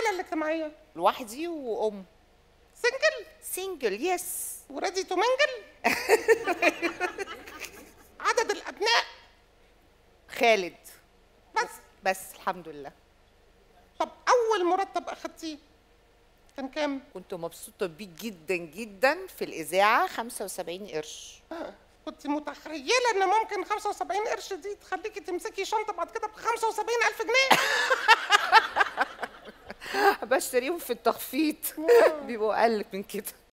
الحالة الاجتماعية لوحدي وام سنجل سنجل يس وريدي تو منجل عدد الأبناء خالد بس بس الحمد لله طب أول مرتب أخدتيه كان كام؟ كنت مبسوطة بيه جدا جدا في الإذاعة 75 قرش كنت متخيلة إن ممكن 75 قرش دي تخليكي تمسكي شنطة بعد كده ب 75 ألف جنيه بشتريهم في التخفيض بيبقوا أقل من كده